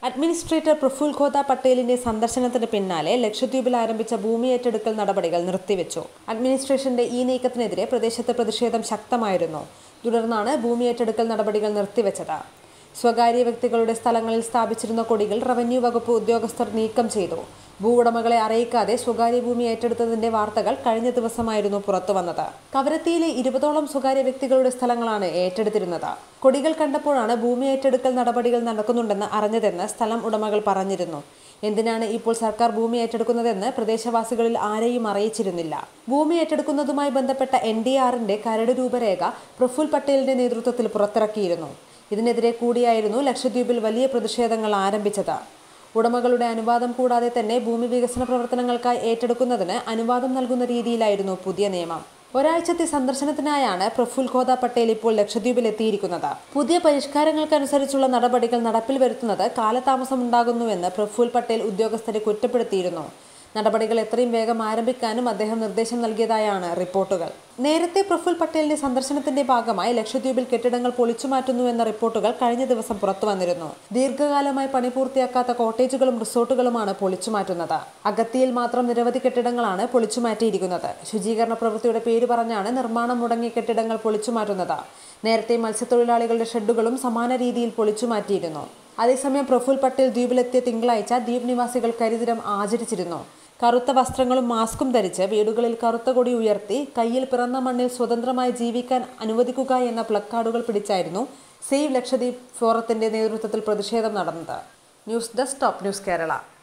administrator Praful ഖോദ പട്ടേലിന്റെ സന്ദർശനത്തിന് പിന്നാലെ ലക്ഷദ്വീപിൽ ആരംഭിച്ച ഭൂമി ഏറ്റെടുക്കൽ നടപടികൾ നിർത്തിവെച്ചു അഡ്മിനിസ്ട്രേഷന്റെ ഈ നീക്കത്തിനെതിരെ പ്രദേശത്ത് പ്രതിഷേധം ശക്തമായിരുന്നു തുടർന്നാണ് ഭൂമി ഏറ്റെടുക്കൽ നടപടികൾ നിർത്തിവെച്ചത് സ്വകാര്യ വ്യക്തികളുടെ സ്ഥലങ്ങളിൽ സ്ഥാപിച്ചിരുന്ന കൊടികൾ റവന്യൂ വകുപ്പ് ഉദ്യോഗസ്ഥർ നീക്കം ചെയ്തു ഭൂവുടമകളെ അറിയിക്കാതെ സ്വകാര്യ ഭൂമി ഏറ്റെടുത്തതിന്റെ വാർത്തകൾ കഴിഞ്ഞ ദിവസമായിരുന്നു പുറത്തുവന്നത് കവരത്തിയിലെ ഇരുപതോളം സ്വകാര്യ വ്യക്തികളുടെ സ്ഥലങ്ങളാണ് ഏറ്റെടുത്തിരുന്നത് കൊടികൾ കണ്ടപ്പോഴാണ് ഭൂമി ഏറ്റെടുക്കൽ നടപടികൾ നടക്കുന്നുണ്ടെന്ന് അറിഞ്ഞതെന്ന് സ്ഥലം ഉടമകൾ പറഞ്ഞിരുന്നു എന്തിനാണ് ഇപ്പോൾ സർക്കാർ ഭൂമി ഏറ്റെടുക്കുന്നതെന്ന് പ്രദേശവാസികളിൽ ആരെയും അറിയിച്ചിരുന്നില്ല ഭൂമി ഏറ്റെടുക്കുന്നതുമായി ബന്ധപ്പെട്ട എൻ ഡി ആറിന്റെ കരട് രൂപരേഖ പ്രഫുൽ പട്ടേലിന്റെ നേതൃത്വത്തിൽ പുറത്തിറക്കിയിരുന്നു ഇതിനെതിരെ കൂടിയായിരുന്നു ലക്ഷദ്വീപിൽ വലിയ പ്രതിഷേധങ്ങൾ ആരംഭിച്ചത് ഉടമകളുടെ അനുവാദം കൂടാതെ തന്നെ ഭൂമി വികസന പ്രവർത്തനങ്ങൾക്കായി ഏറ്റെടുക്കുന്നതിന് അനുവാദം നൽകുന്ന രീതിയിലായിരുന്നു പുതിയ നിയമം ഒരാഴ്ചത്തെ സന്ദർശനത്തിനായാണ് പ്രഫുൽ ഖോദ പട്ടേൽ ഇപ്പോൾ ലക്ഷദ്വീപിൽ എത്തിയിരിക്കുന്നത് പുതിയ പരിഷ്കാരങ്ങൾക്കനുസരിച്ചുള്ള നടപടികൾ നടപ്പിൽ വരുത്തുന്നത് കാലതാമസമുണ്ടാകുന്നുവെന്ന് പ്രഫുൽ പട്ടേൽ ഉദ്യോഗസ്ഥരെ കുറ്റപ്പെടുത്തിയിരുന്നു നടപടികൾ എത്രയും വേഗം ആരംഭിക്കാനും അദ്ദേഹം നിർദ്ദേശം നൽകിയതായാണ് റിപ്പോർട്ടുകൾ നേരത്തെ പ്രഫുൽ പട്ടേലിന്റെ സന്ദർശനത്തിന്റെ ഭാഗമായി ലക്ഷദ്വീപിൽ കെട്ടിടങ്ങൾ പൊളിച്ചുമാറ്റുന്നുവെന്ന റിപ്പോർട്ടുകൾ കഴിഞ്ഞ ദിവസം പുറത്തു വന്നിരുന്നു ദീർഘകാലമായി പണി പൂർത്തിയാക്കാത്ത കോട്ടേജുകളും റിസോർട്ടുകളുമാണ് പൊളിച്ചുമാറ്റുന്നത് അഗത്തിയിൽ മാത്രം നിരവധി കെട്ടിടങ്ങളാണ് പൊളിച്ചുമാറ്റിയിരിക്കുന്നത് ശുചീകരണ പ്രവൃത്തിയുടെ പേര് പറഞ്ഞാണ് നിർമ്മാണം മുടങ്ങിയ കെട്ടിടങ്ങൾ പൊളിച്ചുമാറ്റുന്നത് നേരത്തെ മത്സ്യത്തൊഴിലാളികളുടെ ഷെഡുകളും സമാന രീതിയിൽ പൊളിച്ചുമാറ്റിയിരുന്നു അതേസമയം പ്രഫുൽ പട്ടേൽ ദ്വീപിലെത്തിയ തിങ്കളാഴ്ച ദ്വീപ് നിവാസികൾ കരിദിനം ആചരിച്ചിരുന്നു കറുത്ത വസ്ത്രങ്ങളും മാസ്കും ധരിച്ച് വീടുകളിൽ കറുത്ത കൊടി ഉയർത്തി കയ്യിൽ പിറന്ന മണ്ണിൽ സ്വതന്ത്രമായി ജീവിക്കാൻ അനുവദിക്കുക എന്ന പ്ലക്കാർഡുകൾ പിടിച്ചായിരുന്നു സേവ് ലക്ഷദ്വീപ് ഫോറത്തിന്റെ നേതൃത്വത്തിൽ പ്രതിഷേധം നടന്നത് news desk top news Kerala